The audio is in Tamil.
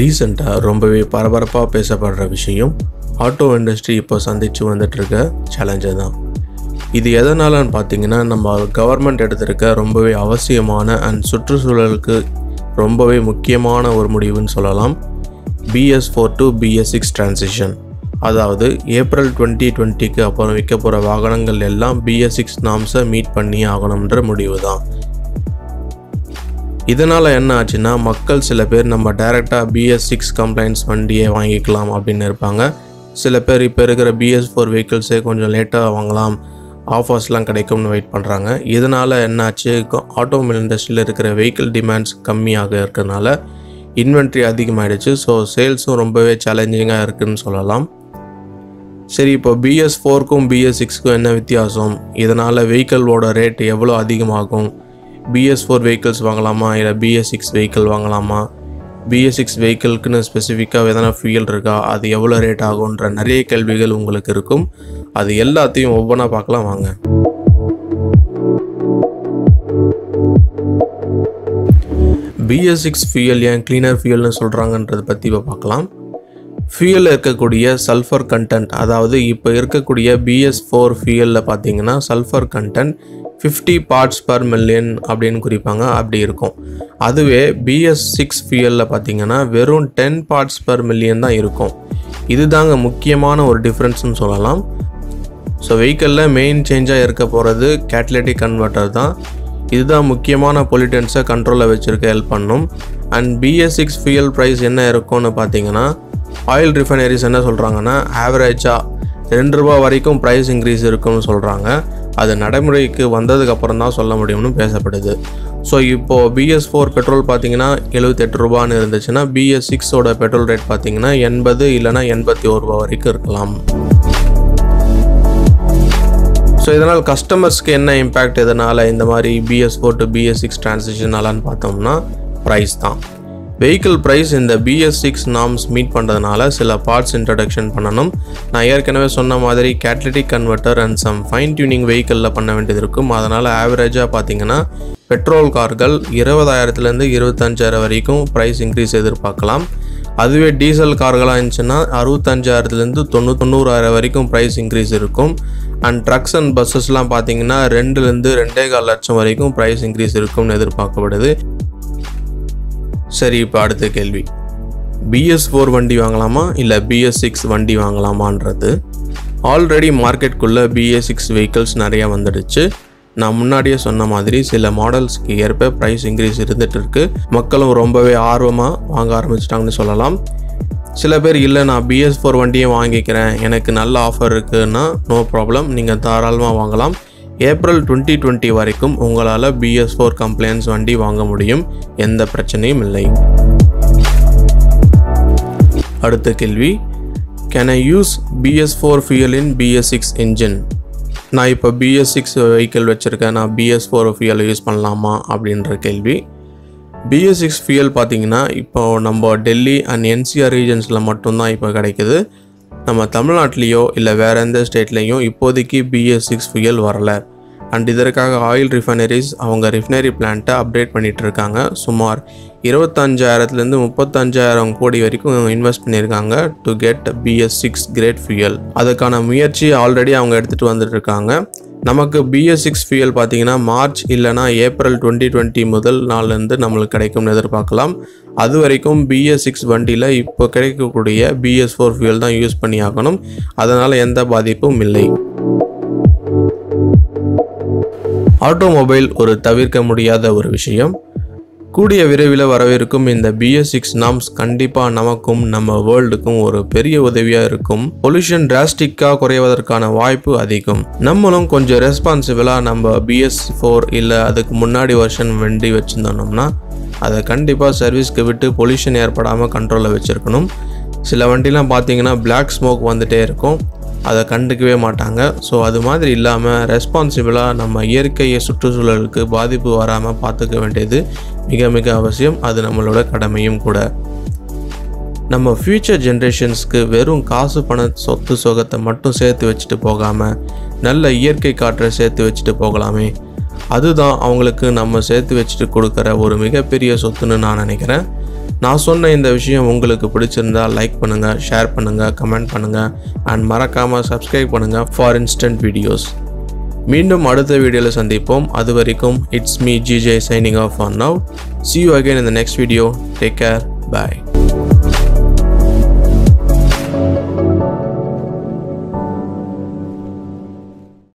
ரீசெண்டாக ரொம்பவே பரபரப்பாக பேசப்படுற விஷயம் ஆட்டோ இண்டஸ்ட்ரி இப்போ சந்திச்சு வந்துட்டு இருக்க சேலஞ்சு தான் இது எதனாலன்னு பார்த்தீங்கன்னா நம்ம கவர்மெண்ட் எடுத்திருக்க ரொம்பவே அவசியமான அண்ட் சுற்றுச்சூழலுக்கு ரொம்பவே முக்கியமான ஒரு முடிவுன்னு சொல்லலாம் BS four to BS six transition அதாவது ஏப்ரல் டுவெண்ட்டி டுவெண்ட்டிக்கு அப்புறம் விற்க போகிற வாகனங்கள் எல்லாம் பிஎஸ் சிக்ஸ் நாம்ஸை மீட் பண்ணி ஆகணுன்ற முடிவு தான் இதனால் என்ன ஆச்சுன்னா மக்கள் சில பேர் நம்ம டைரெக்டாக பிஎஸ் சிக்ஸ் கம்ப்ளைண்ட்ஸ் வண்டியை வாங்கிக்கலாம் அப்படின்னு இருப்பாங்க சில பேர் இப்போ இருக்கிற பிஎஸ் ஃபோர் வெஹிக்கிள்ஸே கொஞ்சம் லேட்டாக வாங்கலாம் ஆஃபர்ஸ்லாம் கிடைக்கும்னு வெயிட் பண்ணுறாங்க இதனால் என்னாச்சு ஆட்டோமொபைல் இண்டஸ்ட்ரியில் இருக்கிற வெஹிக்கிள் டிமாண்ட்ஸ் கம்மியாக இருக்கிறதுனால இன்வென்ட்ரி அதிகமாகிடுச்சு ஸோ சேல்ஸும் ரொம்பவே சேலஞ்சிங்காக இருக்குதுன்னு சொல்லலாம் சரி இப்போ பிஎஸ் ஃபோருக்கும் பிஎஸ் சிக்ஸ்க்கும் என்ன வித்தியாசம் இதனால் வெஹிக்கிளோட ரேட் எவ்வளோ அதிகமாகும் பிஎஸ் ஃபோர் வெஹிக்கிள்ஸ் வாங்கலாமா இல்லை பிஎஸ் சிக்ஸ் வெஹிக்கிள் வாங்கலாமா பிஎஸ் சிக்ஸ் வெஹிக்கிள்க்குன்னு ஸ்பெசிஃபிக்காக எதனா ஃபியூல் இருக்கா அது எவ்வளோ ரேட் ஆகுன்ற நிறைய கேள்விகள் உங்களுக்கு இருக்கும் அது எல்லாத்தையும் ஒவ்வொன்றா பார்க்கலாம் வாங்க பிஎஸ் சிக்ஸ் ஃபியூயல் ஏன் க்ளீனர் ஃபியூயல்னு சொல்கிறாங்கன்றதை பற்றி இப்போ பார்க்கலாம் ஃபியூயலில் இருக்கக்கூடிய சல்ஃபர் கண்டென்ட் அதாவது இப்போ இருக்கக்கூடிய பிஎஸ் ஃபோர் ஃபியூயலில் பார்த்தீங்கன்னா sulphur content fifty parts per million அப்படின்னு குறிப்பாங்க அப்படி இருக்கும் அதுவே பிஎஸ் சிக்ஸ் ஃபியூயலில் பார்த்தீங்கன்னா வெறும் டென் பார்ட்ஸ் பர் மில்லியன் தான் இருக்கும் இதுதாங்க முக்கியமான ஒரு டிஃப்ரென்ஸ்னு சொல்லலாம் ஸோ வெஹிக்கிளில் மெயின் சேஞ்சாக இருக்க போகிறது கேட்லட்டிக் கன்வெர்ட்டர் தான் இதுதான் முக்கியமான பொலிட்டன்ஸை கண்ட்ரோலில் வச்சுருக்க ஹெல்ப் பண்ணும் and BS six fuel price என்ன இருக்கும்னு பார்த்தீங்கன்னா ஆயில் ரிஃபைனரிஸ் என்ன சொல்கிறாங்கன்னா ஆவரேஜாக ரெண்டு ரூபா வரைக்கும் ப்ரைஸ் இன்க்ரீஸ் இருக்கும்னு சொல்கிறாங்க அது நடைமுறைக்கு வந்ததுக்கப்புறம் தான் சொல்ல முடியும்னு பேசப்படுது ஸோ இப்போது பிஎஸ் ஃபோர் பெட்ரோல் பார்த்தீங்கன்னா எழுபத்தெட்டு ரூபான்னு இருந்துச்சுன்னா பிஎஸ் சிக்ஸோட பெட்ரோல் ரேட் பார்த்தீங்கன்னா எண்பது இல்லைனா எண்பத்தி ஒரு ரூபா வரைக்கும் இருக்கலாம் ஸோ இதனால் கஸ்டமர்ஸ்க்கு என்ன இம்பேக்ட் இதனால் இந்த மாதிரி BS four to BS six டிரான்சிஷனாலான்னு பார்த்தோம்னா ப்ரைஸ் தான் வெஹிக்கிள் ப்ரைஸ் இந்த பிஎஸ் சிக்ஸ் நாம்ஸ் மீட் பண்ணுறதுனால சில பார்ட்ஸ் இன்ட்ரடக்ஷன் பண்ணணும் நான் ஏற்கனவே சொன்ன மாதிரி catalytic converter and some fine tuning வெஹிக்கிளில் பண்ண வேண்டியது இருக்கும் அதனால் ஆவரேஜாக பார்த்தீங்கன்னா பெட்ரோல் கார்கள் இருபதாயிரத்துலேருந்து இருபத்தஞ்சாயிரம் வரைக்கும் ப்ரைஸ் இன்க்ரீஸ் எதிர்பார்க்கலாம் அதுவே டீசல் கார்களாக இருந்துச்சுன்னா அறுபத்தஞ்சாயிரத்துலேருந்து தொண்ணூ தொண்ணூறாயிரம் வரைக்கும் ப்ரைஸ் இன்க்ரீஸ் இருக்கும் அண்ட் ட்ரக்ஸ் அண்ட் பஸ்ஸஸ்லாம் பார்த்தீங்கன்னா ரெண்டுலேருந்து ரெண்டே கால் லட்சம் வரைக்கும் ப்ரைஸ் இன்க்ரீஸ் இருக்கும்னு எதிர்பார்க்கப்படுது சரி இப்போ அடுத்த கேள்வி பிஎஸ் ஃபோர் வண்டி வாங்கலாமா இல்லை பிஎஸ் சிக்ஸ் வண்டி வாங்கலாமான்றது ஆல்ரெடி மார்க்கெட்டுக்குள்ளே பிஎஸ் சிக்ஸ் வெஹிக்கிள்ஸ் நிறையா வந்துடுச்சு நான் முன்னாடியே சொன்ன மாதிரி சில மாடல்ஸ்க்கு ஏற்ப ப்ரைஸ் இன்க்ரீஸ் இருந்துகிட்டு இருக்கு மக்களும் ரொம்பவே ஆர்வமாக வாங்க ஆரம்பிச்சிட்டாங்கன்னு சொல்லலாம் சில பேர் இல்லை நான் பிஎஸ் ஃபோர் வண்டியை வாங்கிக்கிறேன் எனக்கு நல்ல ஆஃபர் இருக்குன்னா நோ ப்ராப்ளம் நீங்கள் தாராளமாக வாங்கலாம் ஏப்ரல் டுவெண்ட்டி டுவெண்ட்டி வரைக்கும் உங்களால் பிஎஸ் ஃபோர் கம்ப்ளைண்ட்ஸ் வண்டி வாங்க முடியும் எந்த பிரச்சனையும் இல்லை அடுத்த கேள்வி can I use BS four fuel in BS six engine நான் இப்போ பிஎஸ் சிக்ஸ் வெஹிக்கிள் வச்சுருக்கேன் நான் பிஎஸ் ஃபோர் ஃபியூலை யூஸ் பண்ணலாமா அப்படின்ற கேள்வி பிஎஸ் சிக்ஸ் ஃபியூல் பார்த்தீங்கன்னா இப்போ நம்ம டெல்லி அண்ட் என்சிஆர் ரீஜன்ஸில் மட்டும்தான் இப்போ கிடைக்குது நம்ம தமிழ்நாட்டிலேயோ இல்லை வேறு எந்த ஸ்டேட்லேயும் இப்போதைக்கு பிஎஸ் சிக்ஸ் ஃபியூல் வரலை அண்ட் இதற்காக ஆயில் ரிஃபைனரிஸ் அவங்க ரிஃபைனரி பிளான்ட்டை அப்டேட் பண்ணிகிட்டு இருக்காங்க சுமார் இருபத்தஞ்சாயிரத்துலேருந்து முப்பத்தஞ்சாயிரம் கோடி வரைக்கும் இன்வெஸ்ட் பண்ணியிருக்காங்க to get BS six grade fuel அதுக்கான முயற்சி ஆல்ரெடி அவங்க எடுத்துகிட்டு வந்துட்டு இருக்காங்க நமக்கு பிஎஸ் சிக்ஸ் ஃபியூயல் பார்த்தீங்கன்னா மார்ச் இல்லைனா ஏப்ரல் டுவெண்ட்டி டுவெண்ட்டி முதல் நாள்லேருந்து நம்மளுக்கு கிடைக்கும்னு எதிர்பார்க்கலாம் அது வரைக்கும் பிஎஸ் சிக்ஸ் வண்டியில் இப்போ கிடைக்கக்கூடிய பிஎஸ் ஃபோர் ஃபியூயல் தான் யூஸ் பண்ணி ஆகணும் அதனால் எந்த பாதிப்பும் இல்லை ஆட்டோமொபைல் ஒரு தவிர்க்க முடியாத ஒரு விஷயம் கூடிய விரைவில் வரவிருக்கும் இந்த பிஎஸ் சிக்ஸ் நாம்ஸ் கண்டிப்பாக நமக்கும் நம்ம வேர்ல்டுக்கும் ஒரு பெரிய உதவியாக இருக்கும் பொல்யூஷன் டிராஸ்டிக்காக குறைவதற்கான வாய்ப்பு அதிகம் நம்மளும் கொஞ்சம் ரெஸ்பான்சிபிளாக நம்ம பிஎஸ் ஃபோர் இல்லை அதுக்கு முன்னாடி வருஷன் வண்டி வச்சுருந்தோம்னா அதை கண்டிப்பாக சர்வீஸ்க்கு விட்டு பொல்யூஷன் ஏற்படாமல் கண்ட்ரோலில் வச்சுருக்கணும் சில வண்டிலாம் பார்த்தீங்கன்னா பிளாக் ஸ்மோக் வந்துகிட்டே இருக்கும் அதை கண்டுக்கவே மாட்டாங்க ஸோ அது மாதிரி இல்லாமல் ரெஸ்பான்சிபிளாக நம்ம இயற்கையை சுற்றுச்சூழலுக்கு பாதிப்பு வராமல் பார்த்துக்க வேண்டியது மிக மிக அவசியம் அது நம்மளோட கடமையும் கூட நம்ம ஃப்யூச்சர் ஜென்ரேஷன்ஸ்க்கு வெறும் காசு பண சொத்து சுகத்தை மட்டும் சேர்த்து வச்சுட்டு போகாமல் நல்ல இயற்கை காற்றை சேர்த்து வச்சுட்டு போகலாமே அதுதான் அவங்களுக்கு நம்ம சேர்த்து வச்சுட்டு கொடுக்குற ஒரு மிகப்பெரிய சொத்துன்னு நான் நினைக்கிறேன் நான் சொன்ன இந்த விஷயம் உங்களுக்கு பிடிச்சிருந்தா லைக் பண்ணுங்கள் ஷேர் பண்ணுங்கள் கமெண்ட் பண்ணுங்கள் அண்ட் மறக்காமல் சப்ஸ்கிரைப் பண்ணுங்கள் ஃபார் இன்ஸ்டன்ட் வீடியோஸ் மீண்டும் அடுத்த வீடியோவில் சந்திப்போம் அது வரைக்கும் it's me GJ signing off on now see you again in the next video take care bye